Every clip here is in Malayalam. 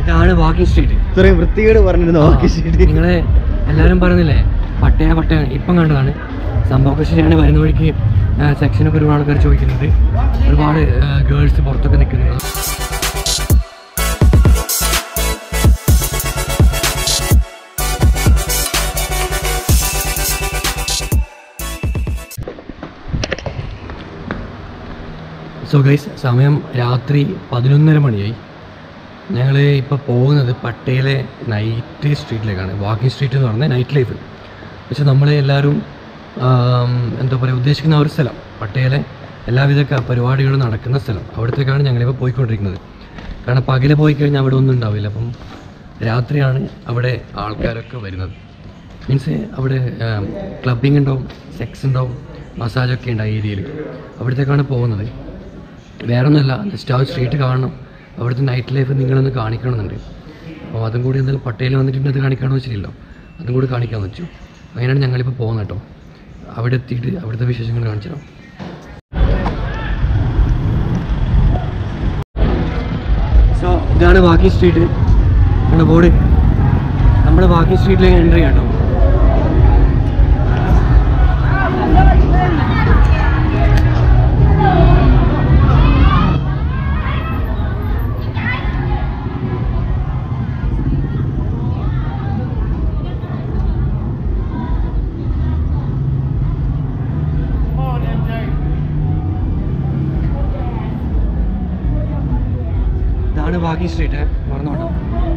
ഇതാണ് വാക്കിംഗ് സ്ട്രീറ്റ് ഇത്രയും വൃത്തികേട് പറഞ്ഞിരുന്നു ഓക്കെ ശരി നിങ്ങളെ എല്ലാവരും പറയുന്നില്ലേ പട്ടയ പട്ടയ ഇപ്പം കണ്ടതാണ് സംഭവമൊക്കെ ശരിയാണ് വരുന്ന വഴിക്ക് സെക്ഷനൊക്കെ ഒരുപാട് ആൾക്കാർ ചോദിക്കുന്നുണ്ട് ഒരുപാട് ഗേൾസ് പുറത്തൊക്കെ നിൽക്കുന്നുണ്ട് സോ ഗൈസ് സമയം രാത്രി പതിനൊന്നര മണിയായി ഞങ്ങൾ ഇപ്പോൾ പോകുന്നത് പട്ടയിലെ നൈറ്റ് സ്ട്രീറ്റിലേക്കാണ് വാക്കിംഗ് സ്ട്രീറ്റ് എന്ന് പറഞ്ഞാൽ നൈറ്റ് ലൈഫ് പക്ഷെ നമ്മൾ എല്ലാവരും ആം, എന്താ പറയുക ഉദ്ദേശിക്കുന്ന ആ ഒരു സ്ഥലം പട്ടയിലെ എല്ലാവിധ ക- പരിപാടികളും നടക്കുന്ന സ്ഥലം അവിടത്തേക്കാണ് ഞങ്ങളിപ്പോൾ പോയിക്കൊണ്ടിരിക്കുന്നത് കാരണം പകലെ പോയി കഴിഞ്ഞാൽ അവിടെ ഒന്നും ഉണ്ടാവില്ല അപ്പം രാത്രിയാണ് അവിടെ ആൾക്കാരൊക്കെ വരുന്നത് മീൻസ് അവിടെ ക്ലബിംഗ് ഉണ്ടാവും സെക്സ് ഉണ്ടാവും മസാജൊക്കെ ഉണ്ട് ആ ഏരിയയിൽ അവിടത്തേക്കാണ് പോകുന്നത് വേറെ ഒന്നുമല്ല ജസ്റ്റ് ആ സ്ട്രീറ്റ് കാണണം അവിടുത്തെ നൈറ്റ് ലൈഫ് നിങ്ങളൊന്ന് കാണിക്കണമെന്നുണ്ട് അപ്പോൾ അതും കൂടി എന്തായാലും പട്ടയിൽ വന്നിട്ടുണ്ട് അത് കാണിക്കാമെന്ന് വെച്ചില്ലല്ലോ അതും കൂടി കാണിക്കാമെന്ന് വെച്ചു അങ്ങനെയാണ് ഞങ്ങളിപ്പോൾ പോകുന്നത് കേട്ടോ അവിടെ എത്തിയിട്ട് അവിടുത്തെ വിശേഷങ്ങൾ കാണിച്ചു തരാം സോ ഇതാണ് വാക്കിംഗ് സ്ട്രീറ്റ് നമ്മുടെ ബോർഡ് നമ്മുടെ വാക്കിംഗ് സ്ട്രീറ്റിലേക്ക് എൻട്രി കേട്ടോ ഇതാണ് വാക്കിംഗ് സ്ട്രീറ്റ് മറന്നോട്ടോ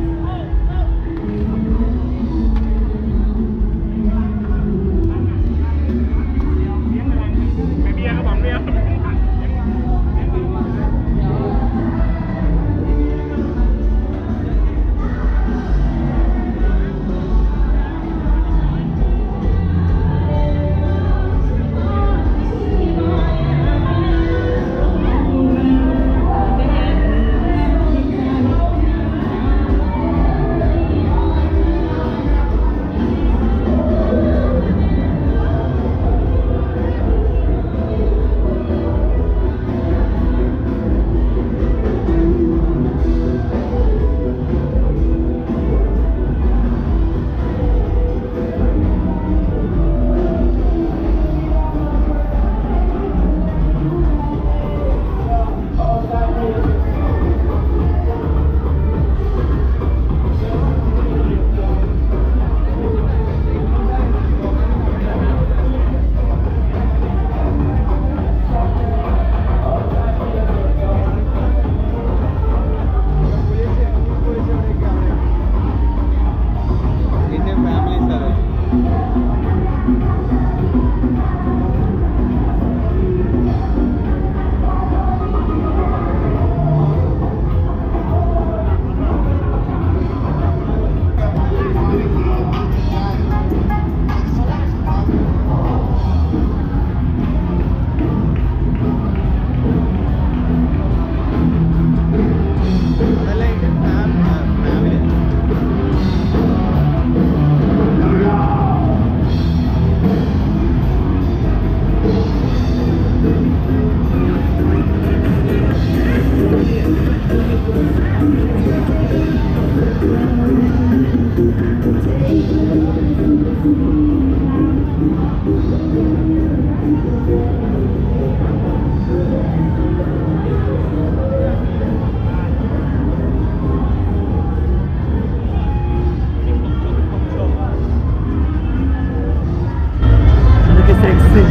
ഇതൊക്കെ സെക്സ്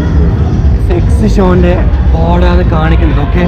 സെക്സ് ഷോന്റെ ബോർഡാണ് കാണിക്കുന്നത് okay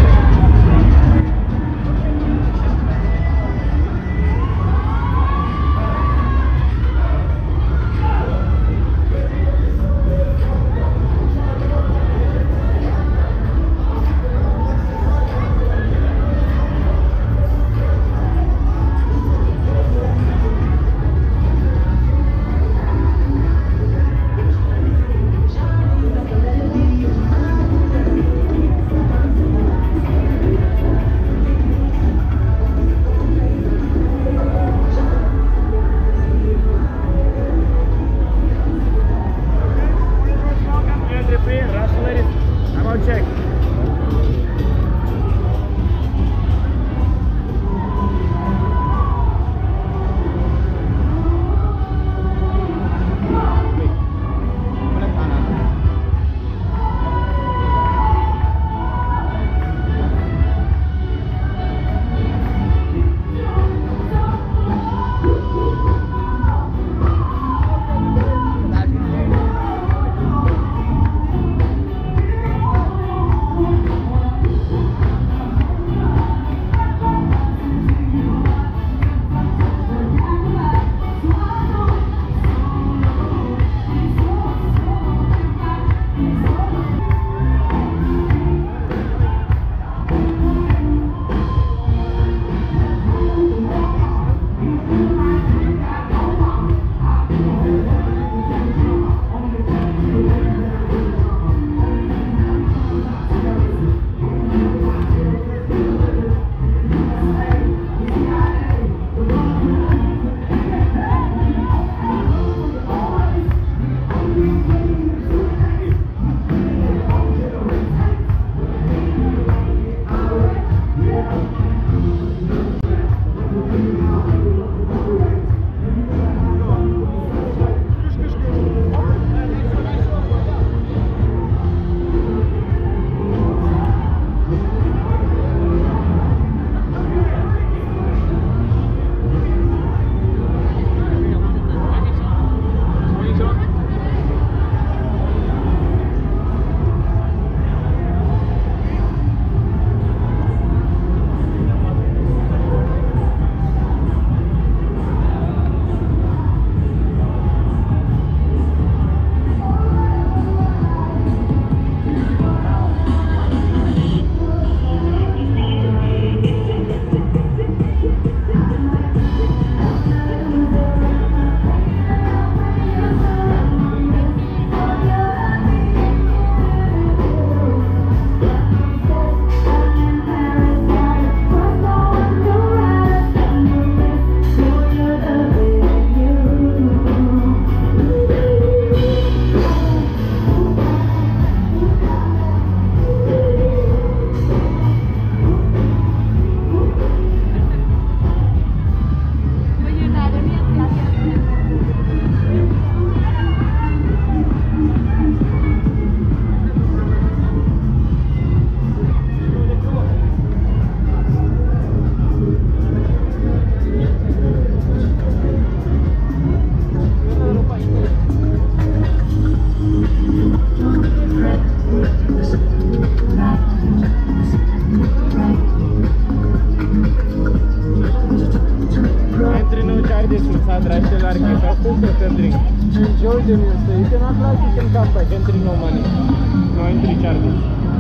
basement să atrage la architectul să entering. Enjoy the music. You cannot like, you can come back. Entry no money. No entry charges.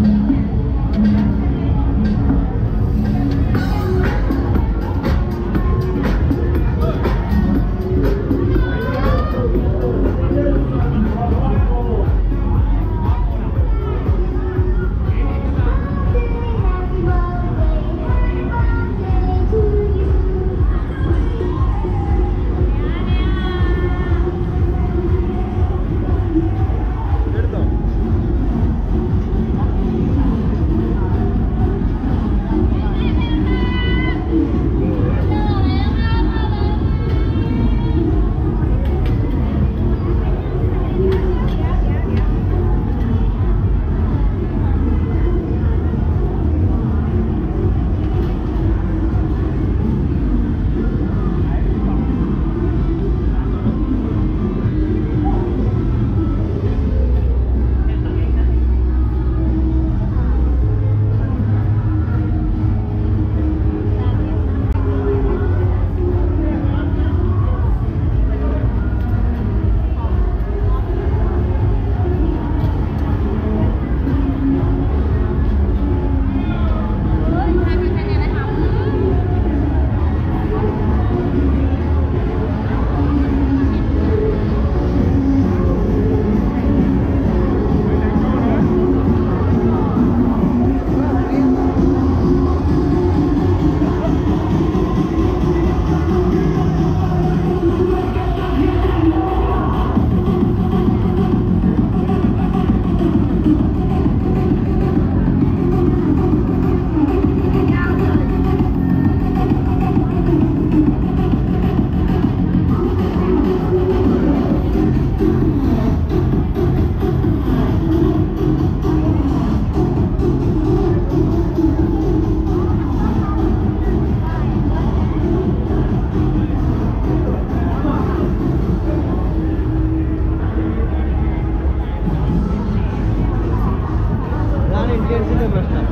അതാണ് ഇന്ത്യൻസിന്റെ പ്രശ്നം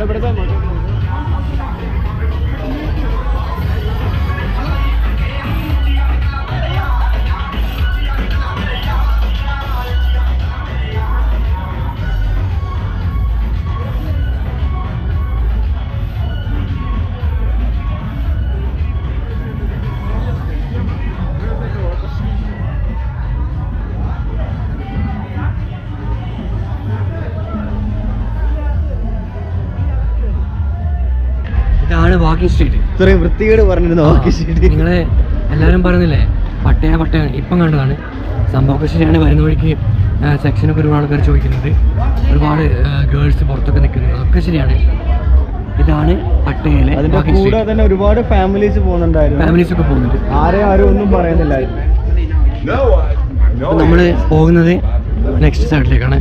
ഇവിടുത്തെ ഇതാണ് വാക്കിംഗ് സ്ട്രീറ്റ് ഇത്രയും വൃത്തികേട് പറഞ്ഞിരുന്നു ഓക്കെ ശരി നിങ്ങളെ എല്ലാവരും പറയുന്നില്ലേ പട്ടയ പട്ടയ ഇപ്പം കണ്ടതാണ് സംഭവമൊക്കെ ശരിയാണ് വരുന്ന വഴിക്ക് സെക്ഷനൊക്കെ ഒരുപാട് ആൾക്കാർ ചോദിക്കുന്നുണ്ട് ഒരുപാട് ഗേൾസ് പുറത്തൊക്കെ നിൽക്കുന്നുണ്ട് അതൊക്കെ ശരിയാണ് ഇതാണ് പട്ടയയിലെ അതിന്റെ വാക്കിംഗ് കൂടെ സ്ട്രീറ്റ് തന്നെ ഒരുപാട് ഫാമിലീസ് പോകുന്നുണ്ടായിരുന്നു ഫാമിലീസ് ഒക്കെ പോകുന്നുണ്ട് ആരെയും ആരും ഒന്നും പറയുന്നില്ലായിരുന്നു അപ്പോൾ നമ്മൾ പോകുന്നത് നെക്സ്റ്റ് സൈഡിലേക്കാണ്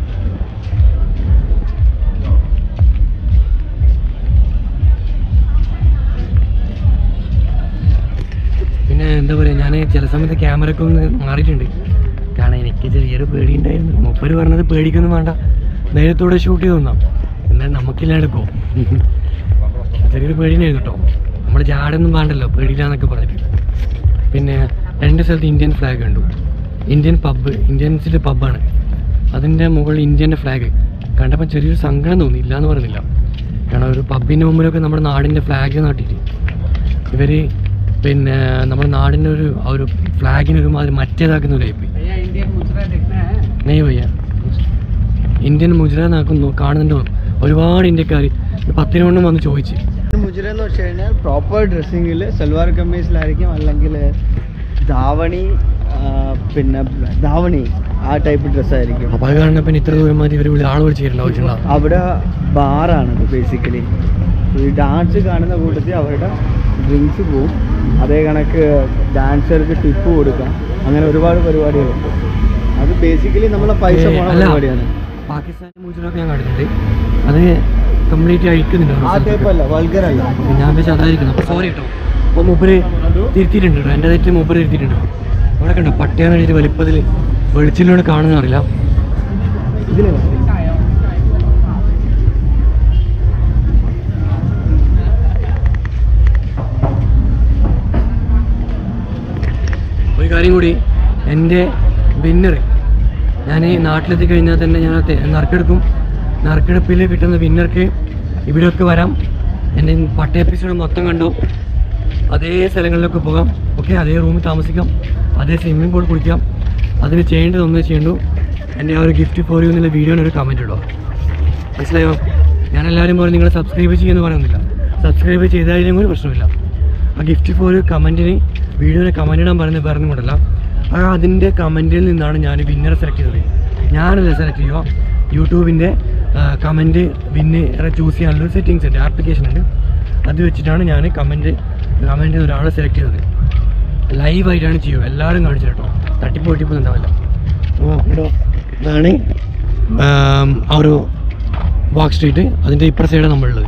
പിന്നെ എന്താ പറയുക ഞാൻ ചില സമയത്ത് ക്യാമറയൊക്കെ ഒന്ന് മാറിയിട്ടുണ്ട് കാരണം എനിക്ക് ചെറിയൊരു പേടി ഉണ്ടായിരുന്നു മൂപ്പര് പറഞ്ഞത് പേടിക്കൊന്നും വേണ്ട ധൈര്യത്തോടെ ഷൂട്ട് ചെയ്ത് തന്നാം എന്നാൽ നമുക്കില്ല എടുക്കോ ചെറിയൊരു പേടിയുണ്ടായിരുന്നു കേട്ടോ നമ്മൾ ചാടൊന്നും വേണ്ടല്ലോ പേടിയില്ലാന്നൊക്കെ പറഞ്ഞിട്ട് പിന്നെ രണ്ട് സ്ഥലത്ത് ഇന്ത്യൻ ഫ്ലാഗ് കണ്ടു ഇന്ത്യൻ പബ്ബ് ഇന്ത്യൻസിൻ്റെ പബ്ബാണ് അതിൻ്റെ മുകളിൽ ഇന്ത്യൻ്റെ ഫ്ലാഗ് കണ്ടപ്പോൾ ചെറിയൊരു സങ്കടം തോന്നി ഇല്ല എന്ന് പറയുന്നില്ല കാരണം ഒരു പബ്ബിൻ്റെ മുമ്പിലൊക്കെ നമ്മുടെ നാടിൻ്റെ ഫ്ലാഗ് നാട്ടിട്ട് ഇവർ പിന്നെ നമ്മുടെ നാടിൻ്റെ ഒരു ആ ഒരു ഫ്ലാഗിന് ഒരുമാതിരി മറ്റേതാക്കുന്ന ഒരു ടൈപ്പ് നെയ് വയ്യ ഇന്ത്യൻ മുജറ നാക്കുന്നു കാണുന്നുണ്ടോ ഒരുപാട് ഇന്ത്യക്കാർ പത്തിനോണ്ണം വന്ന് ചോദിച്ചു മുജറ എന്ന് വെച്ച് കഴിഞ്ഞാൽ പ്രോപ്പർ ഡ്രസ്സിങ്ങിൽ സൽവാർ കമ്മീസിലായിരിക്കും അല്ലെങ്കിൽ ധാവണി ആ, പിന്നെ ധാവണി ആ ടൈപ്പ് ഡ്രസ്സായിരിക്കും അപ്പോൾ അത് കാരണം പിന്നെ ഇത്ര ദൂരം മാറ്റി ഇവർ ആൾ വിളിച്ച് തരേണ്ട ആവശ്യമുണ്ടോ അവിടെ ബാറാണ് ബേസിക്കലി ഈ ഡാൻസ് കാണുന്ന കൂട്ടത്തിൽ അവരുടെ ഡ്രിങ്ക്സ് പോവും അതേ കണക്ക് ഡാൻസർക്ക് ടിപ്പ് കൊടുക്കാം അങ്ങനെ ഒരുപാട് പരിപാടികളുണ്ട് അത് ബേസിക്കലി നമ്മളെ പൈസ ഏ, പോണ അല്ല. പരിപാടിയാണ് പാകിസ്ഥാൻ മുജറൊക്കെ ഞാൻ കണ്ടിട്ടുണ്ട് അത് കംപ്ലീറ്റ് അഴിക്കുന്നുണ്ട് ഓരോ ആ സ്ഥലത്തൊക്കെ. ടൈപ്പ് അല്ല വൾഗർ അല്ല അപ്പോൾ ഞാൻ വെച്ചാൽ അതായിരിക്കും അപ്പോൾ സോറി കേട്ടോ അപ്പോൾ മൂപ്പര് തിരുത്തിയിട്ടുണ്ട് കേട്ടോ എൻ്റെ തെറ്റ് മൂപ്പര് തിരുത്തിയിട്ടുണ്ട് അവിടെ കണ്ടോ പട്ടയം എഴുതി വലിപ്പത്തിൽ വെളിച്ചിലൂടെ കാണുന്ന അറിയില്ല ഇതില് ഒരു കാര്യം കൂടി എൻ്റെ വിന്നർ ഞാൻ നാട്ടിലെത്തി കഴിഞ്ഞാൽ തന്നെ ഞാൻ അത് നറുക്കെടുക്കും നറുക്കെടുപ്പിൽ കിട്ടുന്ന വിന്നർക്ക് ഇവിടെയൊക്കെ വരാം എൻ്റെ പട്ട എപ്പിസോഡ് മൊത്തം കണ്ടു അതേ സ്ഥലങ്ങളിലൊക്കെ പോകാം ഓക്കെ അതേ റൂമിൽ താമസിക്കാം അതേ സ്വിമ്മിംഗ് പൂൾ കുളിക്കാം അതിന് ചെയ്യേണ്ടത് ഒന്നേ ചെയ്യണ്ടു എൻ്റെ ആ ഒരു ഗിഫ്റ്റ് ഫോർ യു എന്നുള്ള വീഡിയോന് ഒരു കമൻറ്റ് ഇടുക മനസ്സിലായോ ഞാൻ എല്ലാവരും പറയും നിങ്ങൾ സബ്സ്ക്രൈബ് ചെയ്യുമെന്ന് പറയുന്നില്ല സബ്സ്ക്രൈബ് ചെയ്താലും ഒരു പ്രശ്നമില്ല ആ ഗിഫ്റ്റ് ഫോർ വീഡിയോന് വീഡിയോനെ കമൻറ്റ് ഇടാൻ പറയുന്നത് വേറെ ഒന്നും കൊണ്ടല്ല ആ അതിൻ്റെ കമൻറ്റിൽ നിന്നാണ് ഞാൻ വിന്നറെ സെലക്ട് ചെയ്തത് ഞാനല്ല സെലക്ട് ചെയ്യുക യൂട്യൂബിൻ്റെ കമൻറ്റ് വിന്നറെ ചൂസ് ചെയ്യാനുള്ള സെറ്റിങ്സ് ഉണ്ട് ആപ്ലിക്കേഷൻ ഉണ്ട് അത് വെച്ചിട്ടാണ് ഞാൻ കമൻറ്റ് കമൻറ്റ് ഒരാളെ സെലക്ട് ചെയ്തത് ലൈവായിട്ടാണ് ചെയ്യുക എല്ലാവരും കാണിച്ചു കേട്ടോ തട്ടിപ്പ് പൊട്ടിപ്പൊന്നും ഉണ്ടാവില്ല അപ്പോൾ കേട്ടോ ഇതാണ് ആം, ആ ഒരു വാക്ക് സ്ട്രീറ്റ് അതിൻ്റെ ഇപ്പുറ സൈഡാണ് നമ്മളുള്ളത്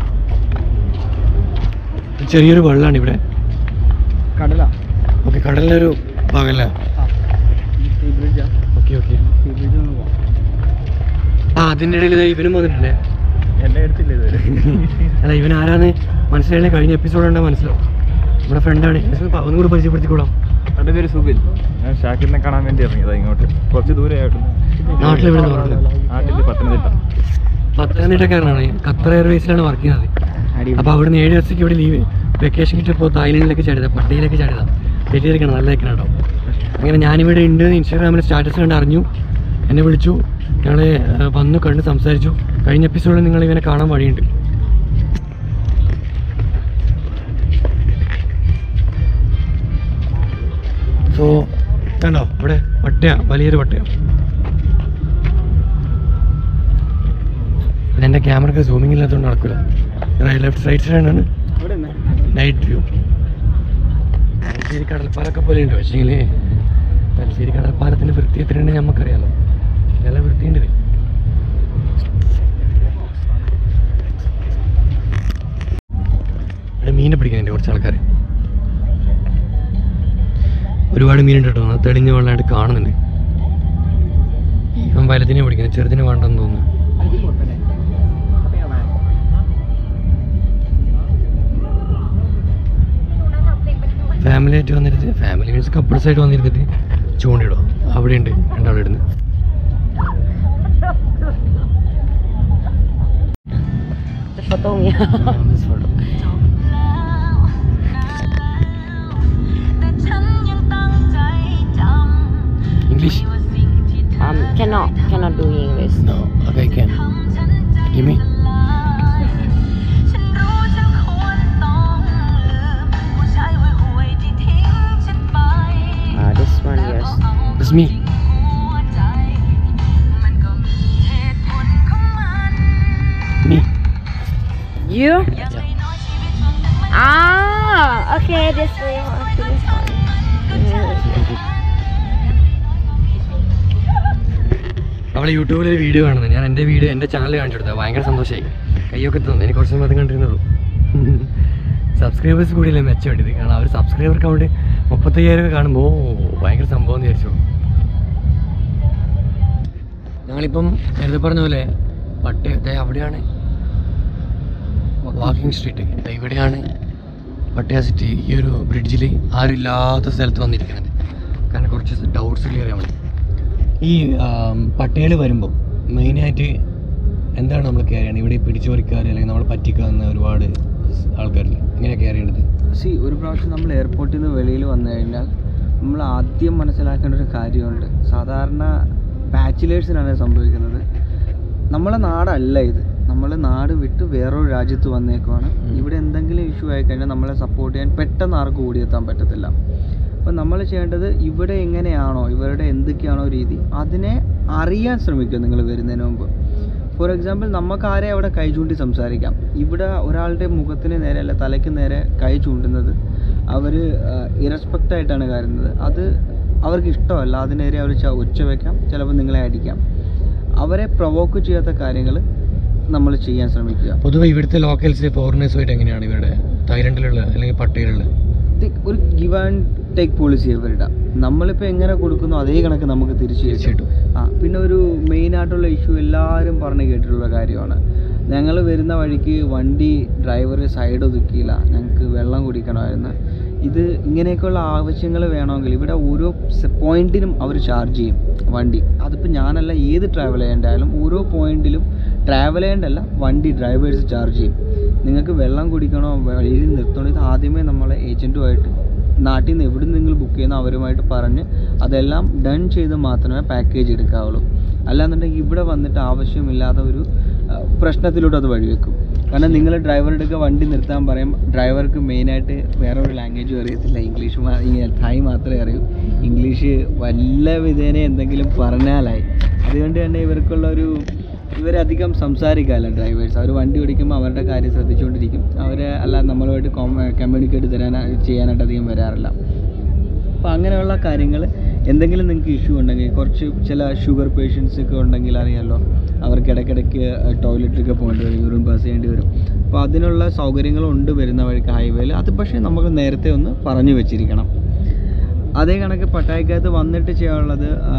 ചെറിയൊരു വെള്ളമാണ് ഇവിടെ കടല ഓക്കെ കടലിൻ്റെ ഒരു ഭാഗമല്ലേ സീ ബ്രിഡ്ജാ ഓക്കെ ഓക്കെ സീ ബ്രിഡ്ജ് ഒന്ന് പോവാം ആ അതിൻ്റെ ഇടയിൽ ദേ ഇവനും വന്നിട്ടില്ലേ എന്നെ എടുത്തില്ല ഇതുവരെ അല്ല ഇവൻ ആരാന്ന് മനസ്സിലായി കഴിഞ്ഞ എപ്പിസോഡ് ഉണ്ടാ മനസ്സിലാവും നമ്മുടെ ഫ്രണ്ടാണ് ഒന്നും കൂടി പരിചയപ്പെടുത്തിക്കൂടാം എൻ്റെ പേര് സുബിൽ ഞാൻ ഷാക്കിറിനെ കാണാൻ വേണ്ടി ഇറങ്ങിയതാ ഇങ്ങോട്ട് കുറച്ച് ദൂരെ ആയിട്ടുണ്ട് നാട്ടിൽ എവിടെ നിന്ന് പറഞ്ഞത് നാട്ടിൽ പത്തനംതിട്ട പത്തനംതിട്ടക്കാരനാണ് ഖത്തർ എയർവേസിലാണ് വർക്ക് ചെയ്യുന്നത് അടിപൊളി. അപ്പോൾ അവിടുന്ന് ഏഴ് ദിവസത്തേക്ക് ഇവിടെ ലീവ് വെക്കേഷൻ കിട്ടിയപ്പോൾ തായ്ലൻഡിലേക്ക് ചാടിയതാ പട്ടിയിലേക്ക് ചാടിയതാ തെറ്റിയിരിക്കണം നല്ലതൊക്കെ കേട്ടോ അങ്ങനെ ഞാനിവിടെ ഉണ്ട് ഇൻസ്റ്റാഗ്രാമിൽ സ്റ്റാറ്റസ് കണ്ട് അറിഞ്ഞു എന്നെ വിളിച്ചു ഞങ്ങൾ വന്നു കണ്ട് സംസാരിച്ചു കഴിഞ്ഞ എപ്പിസോഡിൽ നിങ്ങൾ ഇവനെ കാണാൻ വഴിയുണ്ട് സോ കണ്ടോ ഇവിടെ പട്ടയ വലിയൊരു പട്ടയ പിന്നെ എൻ്റെ ക്യാമറക്ക് സൂമിംഗ് ഇല്ലാത്തതുകൊണ്ട് നടക്കില്ല ലെഫ്റ്റ് സൈഡ് സൈഡാണ് ഇവിടെ തന്നെ നൈറ്റ് വ്യൂ തലശ്ശേരി കടൽപ്പാലൊക്കെ പോലെ ഉണ്ട് പക്ഷേങ്കിൽ തലശ്ശേരി കടൽപ്പാലത്തിൻ്റെ വൃത്തി എത്രയുണ്ട് നമുക്കറിയാലോ നല്ല വൃത്തിയുണ്ട് ഇത്. ഇവിടെ മീനെ പിടിക്കുന്നുണ്ട് കുറച്ച് ആൾക്കാർ ഒരുപാട് മീനുണ്ട് കേട്ടോ അത് തെളിഞ്ഞ വെള്ളമായിട്ട് കാണുന്നുണ്ട് ഇവൻ വലുതിനെ പിടിക്കുന്നത് ചെറുതിനെ വേണ്ടെന്ന് തോന്നുന്നു ഫാമിലി ആയിട്ട് വന്നിരുന്നിട്ട് ഫാമിലി മീൻസ് കപ്പിൾസ് ആയിട്ട് വന്നിരുന്നിട്ട് ചൂണ്ടിടും അവിടെയുണ്ട് രണ്ടാളും ഇടുന്നു The photo niya. English um, cannot, cannot do English. No, okay, I can. Give me. Uh, this one, yes. It's me. Me. You? Ah, okay, this way. Okay, this one. അവൾ യൂട്യൂബിൽ ഒരു വീഡിയോ കാണുന്നത് ഞാൻ എൻ്റെ വീഡിയോ എൻ്റെ ചാനൽ കാണിച്ചു കൊടുത്തത് ഭയങ്കര സന്തോഷമായി കയ്യൊക്കെ തന്നു എനിക്ക് കുറച്ച് സമയത്ത് കണ്ടിരുന്നുള്ളൂ സബ്സ്ക്രൈബേഴ്സ് കൂടിയല്ലേ മെച്ചപ്പെട്ടത് കാരണം അവർ സബ്സ്ക്രൈബർ കൗണ്ട് മുപ്പത്തയ്യായിരം ഒക്കെ കാണുമ്പോൾ ഓ ഭയങ്കര സംഭവം എന്ന് വിചാരിച്ചു ഞങ്ങളിപ്പം നേരത്തെ പറഞ്ഞ പോലെ പട്ടേ ദേ അവിടെയാണ് വാക്കിംഗ് സ്ട്രീറ്റ് ദേ ഇവിടെയാണ് പട്ടയ സിറ്റി ഈ ഒരു ബ്രിഡ്ജിൽ ആരും ഇല്ലാത്ത സ്ഥലത്ത് വന്നിരിക്കുന്നത് കാരണം കുറച്ച് ഡൗട്ട്സ് ക്ലിയർ ചെയ്യാൻ വേണ്ടി ഈ പട്ടേൽ വരുമ്പോൾ മെയിനായിട്ട് എന്താണ് നമ്മൾ കെയർ ചെയ്യേണ്ടത് ഇവിടെ ഈ പിടിച്ചുപറിക്കാർ അല്ലെങ്കിൽ നമ്മൾ പറ്റിക്കാവുന്ന ഒരുപാട് ആൾക്കാരില്ല എങ്ങനെ കെയർ ചെയ്യേണ്ടത് സി ഒരു പ്രാവശ്യം നമ്മൾ എയർപോർട്ടിൽ നിന്ന് വെളിയിൽ വന്നു കഴിഞ്ഞാൽ നമ്മൾ ആദ്യം മനസ്സിലാക്കേണ്ട ഒരു കാര്യമുണ്ട് സാധാരണ ബാച്ചിലേഴ്സിനാണ് സംഭവിക്കുന്നത് നമ്മളെ നാടല്ല ഇത് നമ്മളെ നാട് വിട്ട് വേറൊരു രാജ്യത്ത് വന്നേക്കുവാണ് ഉം. ഇവിടെ എന്തെങ്കിലും ഇഷ്യൂ ആയി കഴിഞ്ഞാൽ നമ്മളെ സപ്പോർട്ട് ചെയ്യാൻ പെട്ടെന്ന് ആർക്കും ഓടിയെത്താൻ പറ്റത്തില്ല അപ്പം നമ്മൾ ചെയ്യേണ്ടത് ഇവിടെ എങ്ങനെയാണോ ഇവരുടെ എന്തൊക്കെയാണോ രീതി അതിനെ അറിയാൻ ശ്രമിക്കുക നിങ്ങൾ വരുന്നതിന് മുമ്പ് ഫോർ എക്സാമ്പിൾ നമുക്ക് ആരെ അവിടെ കൈ ചൂണ്ടി സംസാരിക്കാം ഇവിടെ ഒരാളുടെ മുഖത്തിന് നേരെ അല്ല തലയ്ക്ക് നേരെ കൈ ചൂണ്ടുന്നത് അവർ ഇറസ്പെക്റ്റ് ആയിട്ടാണ് കരുതുന്നത് അത് അവർക്ക് ഇഷ്ടമല്ല അതിനേരെ അവർ ഒച്ച വയ്ക്കാം ചിലപ്പോൾ നിങ്ങളെ അടിക്കാം അവരെ പ്രൊവോക്ക് ചെയ്യാത്ത കാര്യങ്ങൾ നമ്മൾ ചെയ്യാൻ ശ്രമിക്കുക പൊതുവെ ഇവിടുത്തെ ലോക്കൽസ് ഫോറിനേഴ്സുമായിട്ട് എങ്ങനെയാണ് ഇവരുടെ തായ്ലൻഡിലുള്ള അല്ലെങ്കിൽ പട്ടയിലുള്ള തി- ഒരു ഗിവ് ആൻഡ് ടേക്ക് പോളിസി ഇവരുടെ നമ്മളിപ്പോൾ എങ്ങനെ കൊടുക്കുന്നു അതേ കണക്ക് നമുക്ക് തിരിച്ചു കിട്ടും. തീർച്ചയായിട്ടും ആ പിന്നെ ഒരു മെയിൻ ആയിട്ടുള്ള ഇഷ്യൂ എല്ലാവരും പറഞ്ഞ് കേട്ടിട്ടുള്ള കാര്യമാണ് ഞങ്ങൾ വരുന്ന വഴിക്ക് വണ്ടി ഡ്രൈവർ സൈഡ് ഒതുക്കിയില്ല ഞങ്ങൾക്ക് വെള്ളം കുടിക്കണമായിരുന്നു ഇത് ഇങ്ങനെയൊക്കെയുള്ള ആവശ്യങ്ങൾ വേണമെങ്കിൽ ഇവിടെ ഓരോ പോയിന്റിനും അവർ ചാർജ് ചെയ്യും വണ്ടി അതിപ്പോൾ ഞാനല്ല ഏത് ട്രാവൽ ചെയ്യേണ്ടായാലും ഓരോ പോയിന്റിലും ട്രാവൽ ചെയ്യേണ്ടല്ല വണ്ടി ഡ്രൈവേഴ്സ് ചാർജ് ചെയ്യും നിങ്ങൾക്ക് വെള്ളം കുടിക്കണോ വഴിയിൽ നിർത്തണോ ഇത് ആദ്യമേ നമ്മളെ ഏജൻറ്റുമായിട്ട് നാട്ടിൽ നിന്ന് എവിടെ നിങ്ങൾ ബുക്ക് ചെയ്യുന്ന അവരുമായിട്ട് പറഞ്ഞ് അതെല്ലാം ഡൺ ചെയ്ത് മാത്രമേ പാക്കേജ് എടുക്കാവുള്ളൂ അല്ലാന്നുണ്ടെങ്കിൽ ഇവിടെ വന്നിട്ട് ആവശ്യമില്ലാത്ത ഒരു ആ, പ്രശ്നത്തിലൂടെ അത് വഴിവെക്കും കാരണം നിങ്ങൾ ഡ്രൈവറുടെ ഒക്കെ വണ്ടി നിർത്താൻ പറയും ഡ്രൈവർക്ക് മെയിനായിട്ട് വേറെ ഒരു ലാംഗ്വേജും അറിയത്തില്ല ഇംഗ്ലീഷ് മാ- ഈ തായ് മാത്രമേ അറിയൂ ഇംഗ്ലീഷ് വല്ല വിധേന എന്തെങ്കിലും പറഞ്ഞാലായി അതുകൊണ്ട് തന്നെ ഇവർക്കുള്ള ഒരു ഇവരധികം സംസാരിക്കാമല്ല ഡ്രൈവേഴ്സ് അവർ വണ്ടി ഓടിക്കുമ്പോൾ അവരുടെ കാര്യം ശ്രദ്ധിച്ചുകൊണ്ടിരിക്കും അവരെ അല്ല നമ്മളുമായിട്ട് കമ്മ്യൂണിക്കേറ്റ് തരാൻ ചെയ്യാനായിട്ട് അധികം വരാറില്ല അപ്പോൾ അങ്ങനെയുള്ള കാര്യങ്ങൾ എന്തെങ്കിലും നിങ്ങൾക്ക് ഇഷ്യൂ ഉണ്ടെങ്കിൽ കുറച്ച് ചില ഷുഗർ പേഷ്യൻസ് ഒക്കെ ഉണ്ടെങ്കിൽ അറിയാമല്ലോ അവർക്ക് ഇടയ്ക്കിടയ്ക്ക് ടോയ്ലറ്റിലൊക്കെ പോകേണ്ടി വരും യൂറിൻ പാസ് ചെയ്യേണ്ടി വരും അപ്പോൾ അതിനുള്ള സൗകര്യങ്ങളുണ്ട് വരുന്ന വഴിക്ക് ഹൈവേയിൽ അത് പക്ഷേ നമുക്ക് നേരത്തെ ഒന്ന് പറഞ്ഞു വെച്ചിരിക്കണം അതേ കണക്ക് പട്ടായക്കകത്ത് വന്നിട്ട് ചെയ്യാനുള്ളത് ആ,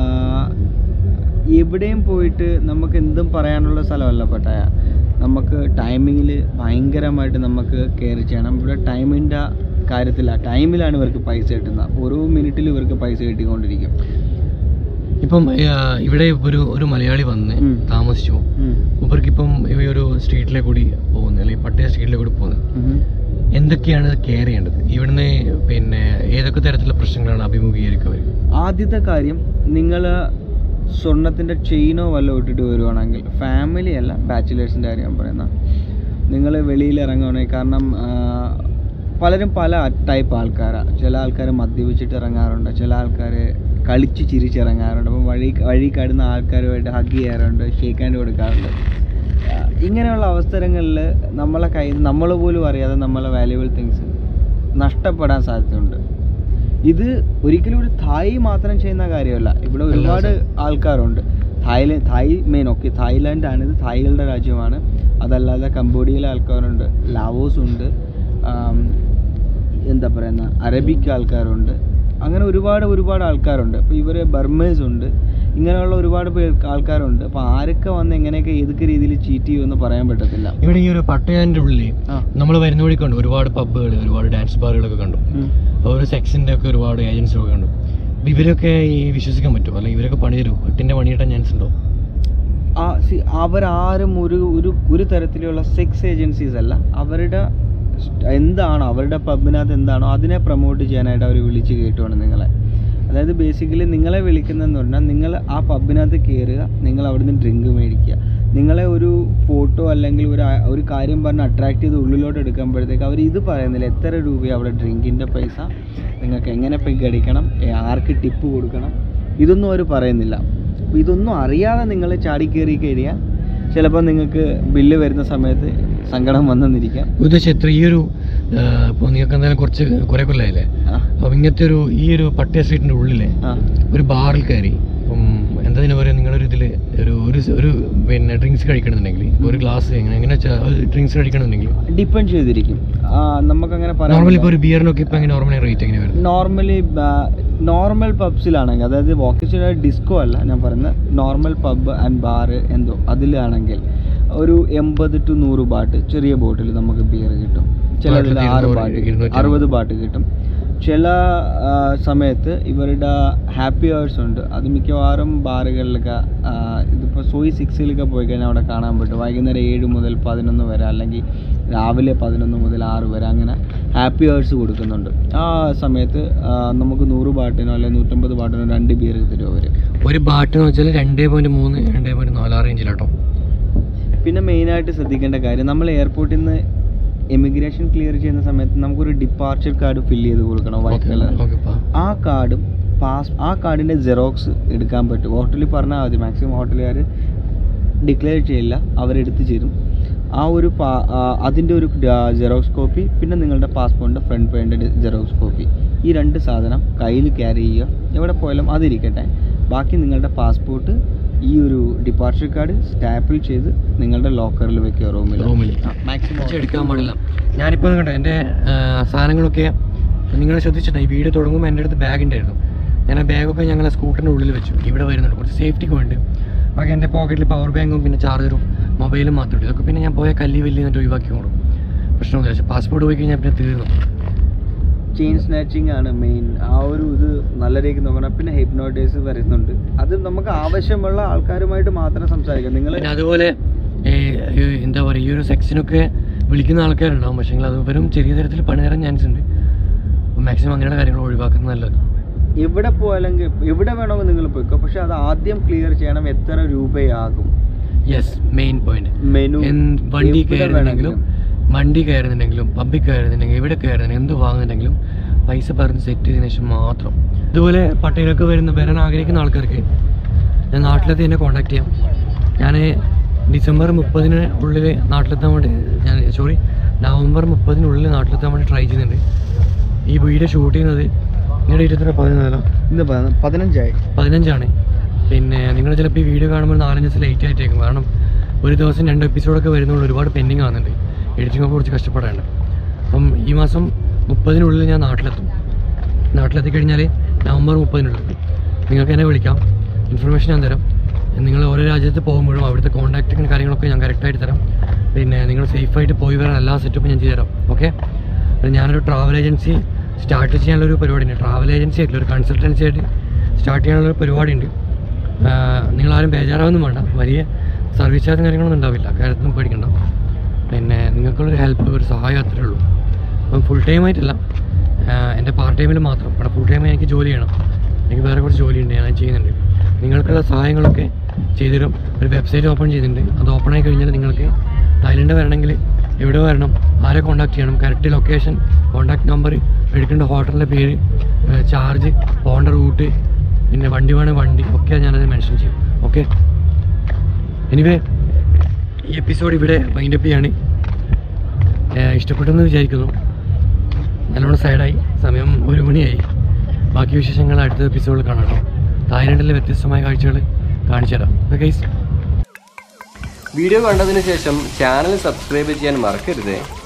എവിടെയും പോയിട്ട് നമുക്ക് എന്തും പറയാനുള്ള സ്ഥലമല്ല പട്ടായ നമുക്ക് ടൈമിങ്ങിൽ ഭയങ്കരമായിട്ട് നമുക്ക് കെയർ ചെയ്യണം ഇവിടെ ടൈമിൻ്റെ കാര്യത്തില്ല ടൈമിലാണ് ഇവർക്ക് പൈസ കിട്ടുന്നത് ഓരോ മിനിറ്റിലും ഇവർക്ക് പൈസ കിട്ടിക്കൊണ്ടിരിക്കും ഇപ്പം ആ, ഇവിടെ ഒരു ഒരു മലയാളി വന്ന് ഉം. താമസിച്ചു ഇവർക്കിപ്പം ഈ ഒരു സ്ട്രീറ്റിലെ കൂടി പോകുന്നത് അല്ലെങ്കിൽ പട്ടയ സ്ട്രീറ്റിലെ കൂടി പോകുന്നത് എന്തൊക്കെയാണ് കെയർ ചെയ്യേണ്ടത് ഇവിടുന്ന് പിന്നെ ഏതൊക്കെ തരത്തിലുള്ള പ്രശ്നങ്ങളാണ് അഭിമുഖീകരിക്കുക അവർ ആദ്യത്തെ കാര്യം നിങ്ങൾ സ്വർണത്തിൻ്റെ ചെയിനോ വല്ലതും ഇട്ടിട്ട് വരുവാണെങ്കിൽ ഫാമിലി അല്ല ബാച്ചിലേഴ്സിൻ്റെ കാര്യം ഞാൻ പറയുന്ന നിങ്ങൾ വെളിയിൽ ഇറങ്ങുവാണെങ്കിൽ കാരണം ആ, പലരും പല ടൈപ്പ് ആൾക്കാരാണ് ചില ആൾക്കാർ മദ്യപിച്ചിട്ട് ഇറങ്ങാറുണ്ട് ചില ആൾക്കാർ കളിച്ച് ചിരിച്ചിറങ്ങാറുണ്ട് അപ്പം വഴി വഴി കടുന്ന ആൾക്കാരുമായിട്ട് ഹഗ് ചെയ്യാറുണ്ട് ഷേക്ക് ഹാൻഡ് കൊടുക്കാറുണ്ട് ആ, ഇങ്ങനെയുള്ള അവസരങ്ങളിൽ നമ്മളെ കയ്യിൽ നമ്മൾ പോലും അറിയാതെ നമ്മളെ വാല്യുബിൾ തിങ്സ് നഷ്ടപ്പെടാൻ സാധ്യതയുണ്ട് ഇത് ഒരിക്കലും ഒരു തായ് മാത്രം ചെയ്യുന്ന കാര്യമല്ല ഇവിടെ ഒരുപാട് ആൾക്കാരുണ്ട് തായ്ല തായ് മെയിൻ ഓക്കെ തായ്ലാൻഡ് ആണ് ഇത് തായ്കളുടെ രാജ്യമാണ് അതല്ലാതെ കംബോഡിയയിലെ ആൾക്കാരുണ്ട് ലാവോസ് ഉണ്ട് ആം, എന്താ പറയുന്ന അറബിക്ക് ആൾക്കാരുണ്ട് അങ്ങനെ ഒരുപാട് ഒരുപാട് ആൾക്കാരുണ്ട് അപ്പോൾ ഇവർ ബർമേസ് ഉണ്ട് ഇങ്ങനെയുള്ള ഒരുപാട് പേർ ആൾക്കാരുണ്ട് അപ്പോൾ ആരൊക്കെ വന്ന് എങ്ങനെയൊക്കെ ഏതൊക്കെ രീതിയിൽ ചീറ്റ് ചെയ്യുമെന്ന് പറയാൻ പറ്റത്തില്ല ഇവിടെ ഈ ഒരു പട്ടയാൻ്റെ ഉള്ളിൽ ആ നമ്മൾ വരുന്ന വഴി കണ്ടു ഒരുപാട് പബ്ബുകൾ ഒരുപാട് ഡാൻസ് ബാറുകളൊക്കെ കണ്ടു ഉം. ഓരോ സെക്സിൻ്റെ ഒക്കെ ഒരുപാട് ഏജൻസികളൊക്കെ കണ്ടു അപ്പൊ ഇവരൊക്കെ ഈ വിശ്വസിക്കാൻ പറ്റുമോ അല്ലെങ്കിൽ ഇവരൊക്കെ പണി തരുമോ എട്ടിൻ്റെ പണി കിട്ടാൻ ചാൻസ് ഉണ്ടോ ആ സി അവരാരും ഒരു ഒരു ഒരു തരത്തിലുള്ള സെക്സ് ഏജൻസീസ് അല്ല അവരുടെ സ്റ്റ് എന്താണോ അവരുടെ പബിനകത്ത് എന്താണോ അതിനെ പ്രൊമോട്ട് ചെയ്യാനായിട്ട് അവർ വിളിച്ച് കയറ്റുവാണ് നിങ്ങളെ അതായത് ബേസിക്കലി നിങ്ങളെ വിളിക്കുന്നതെന്ന് പറഞ്ഞാൽ നിങ്ങൾ ആ പബിനകത്ത് കയറുക നിങ്ങൾ അവിടുന്ന് ഡ്രിങ്ക് മേടിക്കുക നിങ്ങളെ ഒരു ഫോട്ടോ അല്ലെങ്കിൽ ഒരു ആ- ഒരു കാര്യം പറഞ്ഞ് അട്രാക്ട് ചെയ്ത് ഉള്ളിലോട്ട് എടുക്കുമ്പോഴത്തേക്ക് അവർ ഇത് പറയുന്നില്ല എത്ര രൂപയാണ് അവിടെ ഡ്രിങ്കിൻ്റെ പൈസ നിങ്ങൾക്ക് എങ്ങനെ പെഗ് അടിക്കണം ഏ, ആർക്ക് ടിപ്പ് കൊടുക്കണം ഇതൊന്നും അവർ പറയുന്നില്ല അപ്പോൾ ഇതൊന്നും അറിയാതെ നിങ്ങൾ ചാടി കയറി കഴിഞ്ഞാൽ ചിലപ്പോൾ നിങ്ങൾക്ക് ബില്ല് വരുന്ന സമയത്ത് സങ്കടം വന്നെന്നിരിക്കാം ഉദ്ദേശം എത്ര ഈ ഒരു ഇപ്പോൾ നിങ്ങൾക്ക് എന്തായാലും കുറച്ച് കുറേ കൊല്ലമായില്ലേ ആ അപ്പം ഇങ്ങനത്തെ ഒരു ഈ ഒരു പട്ടിയ സ്ട്രീറ്റിൻ്റെ ഉള്ളിലെ ആ ഒരു ബാറിൽ കയറി ഇപ്പം എന്താ പറയുക നിങ്ങളൊരു ഇതിൽ ഒരു ഒരു സ- ഒരു പിന്നെ ഡ്രിങ്ക്സ് കഴിക്കണമെന്നുണ്ടെങ്കിൽ ഒരു ഗ്ലാസ് എങ്ങനെ എങ്ങനെ ഡ്രിങ്ക്സ് കഴിക്കണമെന്നുണ്ടെങ്കിൽ ഡിപ്പെൻഡ് ചെയ്തിരിക്കും ആ, നമുക്കങ്ങനെ നോർമലി ഇപ്പോൾ പറയാം ഒരു ബിയറിനൊക്കെ ഇപ്പം എങ്ങനെ നോർമലി റേറ്റ് എങ്ങനെ വരുന്നത് നോർമലി നോർമൽ പബ്സിലാണെങ്കിൽ അതായത് വോക്കേഷണൽ ഡിസ്കോ അല്ല ഞാൻ പറയുന്നത് നോർമൽ പബ് ആൻഡ് ബാർ എന്തോ അതിലാണെങ്കിൽ ഒരു എൺപത് ടു നൂറ് ബാട്ട് ചെറിയ ബോട്ടിൽ നമുക്ക് ബിയർ കിട്ടും ചിലതിൽ ബാട്ടിൽ ആറ് ഇരുന്നൂറ്, ബാട്ട് ഇരുന്നൂറ്റി അറുപത് ബാട്ട് കിട്ടും ചില ആ, സമയത്ത് ഇവരുടെ ഹാപ്പി അവേഴ്സ് ഉണ്ട് അത് മിക്കവാറും ബാറുകളിലൊക്കെ ആ, ഇതിപ്പോൾ സോയി സിക്സിലൊക്കെ പോയി കഴിഞ്ഞാൽ അവിടെ കാണാൻ പറ്റും വൈകുന്നേരം ഏഴ് മുതൽ പതിനൊന്ന് വരെ അല്ലെങ്കിൽ രാവിലെ പതിനൊന്ന് മുതൽ ആറ് വരെ അങ്ങനെ ഹാപ്പി അവേഴ്സ് കൊടുക്കുന്നുണ്ട് ആ സമയത്ത് ആ, നമുക്ക് നൂറ് ബാട്ടിനോ അല്ലെങ്കിൽ നൂറ്റമ്പത് ബാട്ടിനോ രണ്ട് ബിയർ തരും അവർ ഒരു ബാട്ട് എന്ന് വെച്ചാൽ രണ്ടേ പോയിന്റ് മൂന്ന് രണ്ടേ പോയിന്റ് നാല് ആ റേഞ്ചിലാട്ടോ പിന്നെ മെയിനായിട്ട് ശ്രദ്ധിക്കേണ്ട കാര്യം നമ്മൾ എയർപോർട്ടിൽ നിന്ന് എമിഗ്രേഷൻ ക്ലിയർ ചെയ്യുന്ന സമയത്ത് നമുക്കൊരു ഡിപ്പാർച്ചർ കാർഡ് ഫില്ല് ചെയ്ത് കൊടുക്കണം വൈറ്റ് കളർ ഓക്കെ ആ കാർഡും പാസ് ആ കാർഡിൻ്റെ ജെറോക്സ് എടുക്കാൻ പറ്റും ഹോട്ടലിൽ പറഞ്ഞാൽ മതി മാക്സിമം ഹോട്ടലുകാർ ഡിക്ലെയർ ചെയ്യില്ല അവരെടുത്ത് തരും ആ ഒരു പാ അതിൻ്റെ ഒരു ജെറോക്സ് കോപ്പി പിന്നെ നിങ്ങളുടെ പാസ്പോർട്ടിൻ്റെ ഫ്രണ്ട് പേജിൻ്റെ ജെറോക്സ് കോപ്പി ഈ രണ്ട് സാധനം കയ്യിൽ ക്യാരി ചെയ്യുക എവിടെ പോയാലും അതിരിക്കട്ടെ ബാക്കി നിങ്ങളുടെ പാസ്പോർട്ട് ഈ ഒരു ഡിപ്പാർച്ചർ കാർഡ് സ്റ്റാപ്പിൾ ചെയ്ത് നിങ്ങളുടെ ലോക്കറിൽ വെക്കുക റൂമിൽ റൂമിൽ മാക്സിമം എടുക്കാൻ പാടില്ല ഞാനിപ്പോൾ കണ്ടോ എൻ്റെ സാധനങ്ങളൊക്കെ നിങ്ങൾ ശ്രദ്ധിച്ചിട്ടുണ്ട് ഈ വീട് തുടങ്ങുമ്പോൾ എൻ്റെ അടുത്ത് ബാഗ് ഉണ്ടായിരുന്നു ഞാൻ ആ ബാഗൊക്കെ ഞങ്ങൾ സ്കൂട്ടറിൻ്റെ ഉള്ളിൽ വെച്ചു ഇവിടെ വരുന്നുണ്ട് കുറച്ച് സേഫ്റ്റിക്ക് വേണ്ടി ബാക്കി എൻ്റെ പോക്കറ്റിൽ പവർ ബാങ്കും പിന്നെ ചാർജറും മൊബൈലും മാത്രമേ ഉള്ളൂ ഇതൊക്കെ പിന്നെ ഞാൻ പോയ കല്ലി വലിയ എന്നിട്ട് ഒഴിവാക്കി കൊടുക്കും പ്രശ്നമൊന്നുമില്ല പക്ഷേ പാസ്പോർട്ട് പോയി കഴിഞ്ഞാൽ പിന്നെ തീർന്നു ചെയിൻ സ്നാച്ചിങ് ആണ് മെയിൻ ആ ഒരു ഇത് നല്ല രീതിക്ക് നോക്കണം പിന്നെ ഹിപ്നോട്ടൈസ് വരുന്നുണ്ട് അത് നമുക്ക് ആവശ്യമുള്ള ആൾക്കാരുമായിട്ട് മാത്രം സംസാരിക്കാം നിങ്ങൾ പിന്നെ അതുപോലെ ഏ, ഈ എന്താ പറയുക ഈ ഒരു സെക്ഷനൊക്കെ വിളിക്കുന്ന ആൾക്കാരുണ്ടാവും പക്ഷേ അത് വെറും ചെറിയ തരത്തിൽ പണി തരാൻ ചാൻസ് ഉണ്ട് മാക്സിമം അങ്ങനെയുള്ള കാര്യങ്ങൾ ഒഴിവാക്കുന്നത് നല്ലത് എവിടെ പോയാലെങ്കിൽ എവിടെ വേണമെങ്കിൽ നിങ്ങൾ പോയിക്കോ പക്ഷെ അത് ആദ്യം ക്ലിയർ ചെയ്യണം എത്ര രൂപയാകും യെസ് മെയിൻ പോയിന്റ് മെനു വണ്ടി എവിടെ കയറുന്നുണ്ടെങ്കിലും വേണമെങ്കിലും. വണ്ടി കയറുന്നുണ്ടെങ്കിലും പബ്ബിൽ കയറുന്നുണ്ടെങ്കിൽ എവിടെ കയറുന്നുണ്ടെങ്കിലും എന്ത് വാങ്ങുന്നുണ്ടെങ്കിലും പൈസ പറഞ്ഞ് സെറ്റ് ചെയ്തതിനു ശേഷം മാത്രം ഇതുപോലെ പട്ടയിലൊക്കെ വരുന്ന വരാൻ ആഗ്രഹിക്കുന്ന ആൾക്കാർക്ക് ഞാൻ നാട്ടിലെത്തി എന്നെ കോൺടാക്ട് ചെയ്യാം ഞാൻ ഡിസംബർ മുപ്പതിന് ഉള്ളിൽ നാട്ടിലെത്താൻ വേണ്ടി ഞാൻ സോറി നവംബർ മുപ്പതിനുള്ളിൽ നാട്ടിലെത്താൻ വേണ്ടി ട്രൈ ചെയ്യുന്നുണ്ട് ഈ വീഡിയോ ഷൂട്ട് ചെയ്യുന്നത് നിങ്ങളുടെ ഇരുപത്തി പതിനാലോ ഇന്ന് പതിന- പതിനഞ്ചായി പതിനഞ്ചാണ് പിന്നെ നിങ്ങൾ ചിലപ്പോൾ ഈ വീഡിയോ കാണുമ്പോൾ നാലഞ്ച് ദിവസം ലേറ്റ് ആയിട്ടേക്കും കാരണം ഒരു ദിവസം രണ്ട് എപ്പിസോഡൊക്കെ വരുന്നതുകൊണ്ട് ഒരുപാട് പെൻഡിങ് ആകുന്നുണ്ട് എഡിറ്റിംഗ് ഒക്കെ കുറച്ച് കഷ്ടപ്പെടാനുണ്ട് അപ്പം ഈ മാസം മുപ്പതിനുള്ളിൽ ഞാൻ നാട്ടിലെത്തും നാട്ടിലെത്തി കഴിഞ്ഞാൽ നവംബർ മുപ്പതിനുള്ളിൽ നിങ്ങൾക്ക് എന്നെ വിളിക്കാം ഇൻഫർമേഷൻ ഞാൻ തരാം നിങ്ങൾ ഓരോ രാജ്യത്ത് പോകുമ്പോഴും അവിടുത്തെ കോൺടാക്റ്റും കാര്യങ്ങളൊക്കെ ഞാൻ കറക്റ്റായിട്ട് തരാം പിന്നെ നിങ്ങൾ സേഫായിട്ട് പോയി വരാൻ എല്ലാ സെറ്റപ്പും ഞാൻ ചെയ്തു തരാം ഓക്കെ ഞാനൊരു ട്രാവൽ ഏജൻസി സ്റ്റാർട്ട് ചെയ്യാനുള്ളൊരു പരിപാടിയുണ്ട് ട്രാവൽ ഏജൻസി ആയിട്ടില്ല ഒരു കൺസൾട്ടൻസി ആയിട്ട് സ്റ്റാർട്ട് ചെയ്യാനുള്ളൊരു പരിപാടിയുണ്ട് നിങ്ങളാരും ബേജാറാവൊന്നും വേണ്ട വലിയ സർവീസ് ചാർജും കാര്യങ്ങളൊന്നും ഉണ്ടാവില്ല കാര്യത്തിനും പേടിക്കണ്ട പിന്നെ നിങ്ങൾക്കുള്ളൊരു ഹെൽപ്പ് ഒരു സഹായം അത്രേ ഉള്ളൂ അപ്പം ഫുൾ ടൈം ആയിട്ടല്ല ആഹ് എൻ്റെ പാർട്ട് ടൈമിൽ മാത്രം ഇവിടെ ഫുൾ ടൈം എനിക്ക് ജോലി ചെയ്യണം എനിക്ക് വേറെ കുറച്ച് ജോലിയുണ്ട് ഞാൻ അത് ചെയ്യുന്നുണ്ട് നിങ്ങൾക്കുള്ള സഹായങ്ങളൊക്കെ ചെയ്തുതരും ഒരു വെബ്സൈറ്റ് ഓപ്പൺ ചെയ്തിട്ടുണ്ട് അത് ഓപ്പൺ ആയി കഴിഞ്ഞാൽ നിങ്ങൾക്ക് തായ്ലൻഡ് വരണമെങ്കിൽ എവിടെ വരണം ആരെ കോൺടാക്ട് ചെയ്യണം കറക്റ്റ് ലൊക്കേഷൻ കോൺടാക്ട് നമ്പർ എടുക്കേണ്ട ഹോട്ടലിൻ്റെ പേര് ചാർജ് പോകേണ്ട റൂട്ട് പിന്നെ വണ്ടി വേണേൽ വണ്ടി ഒക്കെ ഞാനത് മെൻഷൻ ചെയ്യും ഓക്കെ എനിവേ ഈ എപ്പിസോഡ് ഇവിടെ വൈൻഡപ്പ് ചെയ്യാണ് ഏഹ് ഇഷ്ടപ്പെട്ടെന്ന് വിചാരിക്കുന്നു നല്ലോണം സൈഡായി സമയം ഒരു മണിയായി ബാക്കി വിശേഷങ്ങൾ അടുത്ത എപ്പിസോഡിൽ കാണാം കേട്ടോ തായ്ലൻഡിലെ വ്യത്യസ്തമായ കാഴ്ചകൾ കാണിച്ചു തരാം ഗൈസ് വീഡിയോ കണ്ടതിന് ശേഷം ചാനൽ സബ്സ്ക്രൈബ് ചെയ്യാൻ മറക്കരുത്